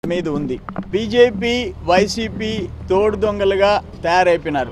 మీద ఉంది BJP YCP తోడు దొంగలుగా తయారైపోయినారు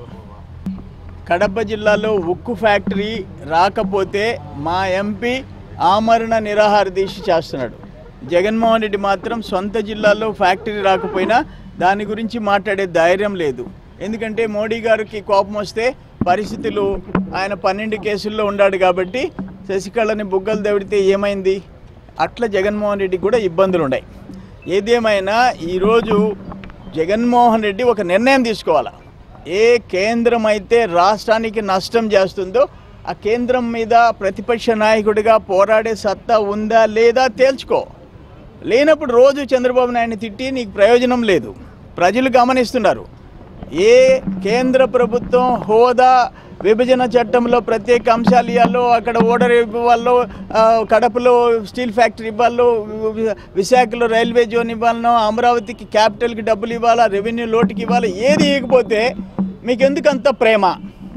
కడప జిల్లాలో ఉక్కు ఫ్యాక్టరీ రాకపోతే మా ఎంపీ ఆమరణ నిరాహార దీక్ష చేస్తున్నాడు జగన్మోహన్ రెడ్డి మాత్రం సొంత జిల్లాలో ఫ్యాక్టరీ రాకపోయినా దాని గురించి మాట్లాడే ధైర్యం లేదు ఎందుకంటే మోడీ గారికి కోపం వస్తే పరిస్థితులు ఆయన పన్నెండు కేసుల్లో ఉన్నాడు కాబట్టి శశికళని బుగ్గలు దవిడితే ఏమైంది అట్లా జగన్మోహన్ రెడ్డికి కూడా ఇబ్బందులు ఉన్నాయి ఏదేమైనా ఈరోజు జగన్మోహన్ రెడ్డి ఒక నిర్ణయం తీసుకోవాలి ఏ కేంద్రం అయితే రాష్ట్రానికి నష్టం చేస్తుందో ఆ కేంద్రం మీద ప్రతిపక్ష నాయకుడిగా పోరాడే సత్తా ఉందా లేదా తేల్చుకో లేనప్పుడు రోజు చంద్రబాబు నాయుడిని తిట్టి నీకు ప్రయోజనం లేదు ప్రజలు గమనిస్తున్నారు ఏ కేంద్ర ప్రభుత్వం హోదా విభజన చట్టంలో ప్రత్యేక అంశాలు ఇవ్వాలో అక్కడ ఓడర్ ఇవ్వాలో ఆ, కడపలో స్టీల్ ఫ్యాక్టరీ ఇవ్వాలో వి- విశాఖలో రైల్వే జోన్ ఇవ్వాలనో అమరావతికి క్యాపిటల్కి డబ్బులు ఇవ్వాలా రెవెన్యూ లోటుకి ఇవ్వాలా ఏది ఇవ్వకపోతే మీకు ఎందుకు అంత ప్రేమ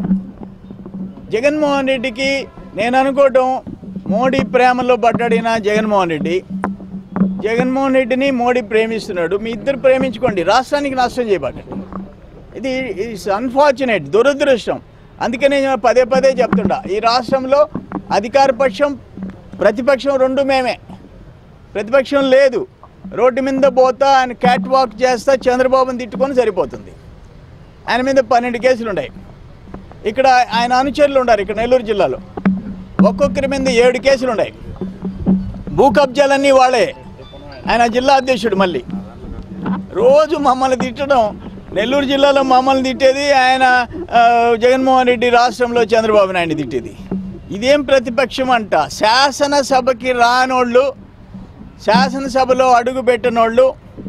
జగన్మోహన్ రెడ్డికి నేను అనుకోవటం మోడీ ప్రేమలో పడ్డాడిన జగన్మోహన్ రెడ్డి జగన్మోహన్ రెడ్డిని మోడీ ప్రేమిస్తున్నాడు మీ ఇద్దరు ప్రేమించుకోండి రాష్ట్రానికి నష్టం చేయబడ్డండి ఇది ఇట్స్ అన్ఫార్చునేట్ దురదృష్టం అందుకే నేను పదే పదే చెప్తుండా ఈ రాష్ట్రంలో అధికార పక్షం ప్రతిపక్షం రెండు మేమే ప్రతిపక్షం లేదు రోడ్డు మీద పోతా ఆయన క్యాట్ వాక్ చేస్తా చంద్రబాబుని తిట్టుకొని సరిపోతుంది ఆయన మీద పన్నెండు కేసులు ఉన్నాయి ఇక్కడ ఆయన అనుచరులు ఉన్నారు ఇక్కడ నెల్లూరు జిల్లాలో ఒక్కొక్కరి మీద ఏడు కేసులు ఉన్నాయి భూ కబ్జాలన్నీ వాళ్ళే ఆయన జిల్లా అధ్యక్షుడు మళ్ళీ రోజు మమ్మల్ని తిట్టడం నెల్లూరు జిల్లాలో మమ్మల్ని తిట్టేది ఆయన ఆ, జగన్మోహన్ రెడ్డి రాష్ట్రంలో చంద్రబాబు నాయుడు తిట్టేది ఇదేం ప్రతిపక్షం అంట శాసనసభకి రానోళ్ళు శాసనసభలో అడుగు పెట్టినోళ్ళు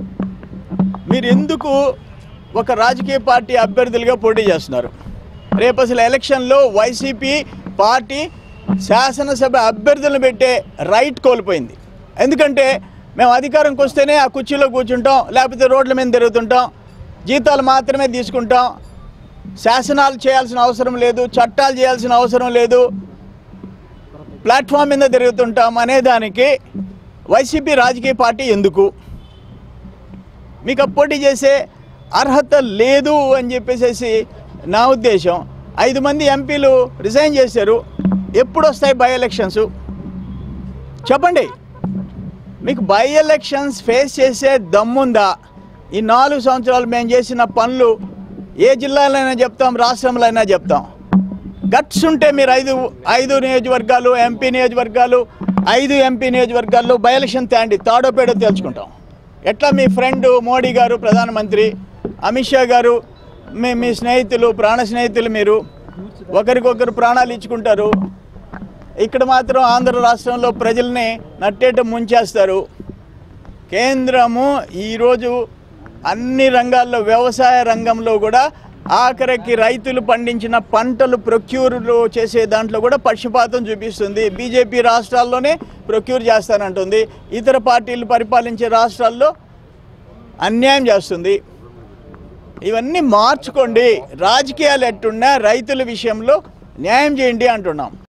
మీరు ఎందుకు ఒక రాజకీయ పార్టీ అభ్యర్థులుగా పోటీ చేస్తున్నారు రేపు అసలు ఎలక్షన్లో వైసీపీ పార్టీ శాసనసభ అభ్యర్థులను పెట్టే రైట్ కోల్పోయింది ఎందుకంటే మేము అధికారంకి వస్తేనే ఆ కుర్చీలో కూర్చుంటాం లేకపోతే రోడ్ల మీద తిరుగుతుంటాం జీతాలు మాత్రమే తీసుకుంటాం శాసనాలు చేయాల్సిన అవసరం లేదు చట్టాలు చేయాల్సిన అవసరం లేదు ప్లాట్ఫామ్ మీద తిరుగుతుంటాం అనే దానికి వైసీపీ రాజకీయ పార్టీ ఎందుకు మీకు ఆ పోటీ చేసే అర్హత లేదు అని చెప్పేసి నా ఉద్దేశం ఐదు మంది ఎంపీలు రిజైన్ చేశారు ఎప్పుడు వస్తాయి బై ఎలక్షన్స్ చెప్పండి మీకు బై ఎలక్షన్స్ ఫేస్ చేసే దమ్ముందా ఈ నాలుగు సంవత్సరాలు మేము చేసిన పనులు ఏ జిల్లాలైనా చెప్తాం రాష్ట్రంలో అయినా చెప్తాం గట్స్ ఉంటే మీరు ఐదు ఐదు నియోజకవర్గాలు ఎంపీ నియోజకవర్గాలు ఐదు ఎంపీ నియోజకవర్గాల్లో బై ఎలక్షన్ తేండి తాడో పేడో తేల్చుకుంటాం ఎట్లా మీ ఫ్రెండ్ మోడీ గారు ప్రధానమంత్రి అమిత్ షా గారు మీ మీ స్నేహితులు ప్రాణ స్నేహితులు మీరు ఒకరికొకరు ప్రాణాలు ఇచ్చుకుంటారు ఇక్కడ మాత్రం ఆంధ్ర రాష్ట్రంలో ప్రజల్ని నట్టేట ముంచేస్తారు కేంద్రము ఈరోజు అన్ని రంగాల్లో వ్యవసాయ రంగంలో కూడా ఆఖరికి రైతులు పండించిన పంటలు ప్రొక్యూర్లు చేసే దాంట్లో కూడా పక్షపాతం చూపిస్తుంది బీజేపీ రాష్ట్రాల్లోనే ప్రొక్యూర్ చేస్తానంటుంది ఇతర పార్టీలు పరిపాలించే రాష్ట్రాల్లో అన్యాయం చేస్తుంది ఇవన్నీ మార్చుకోండి రాజకీయాలు ఎట్టున్నా రైతుల విషయంలో న్యాయం చేయండి అంటున్నాం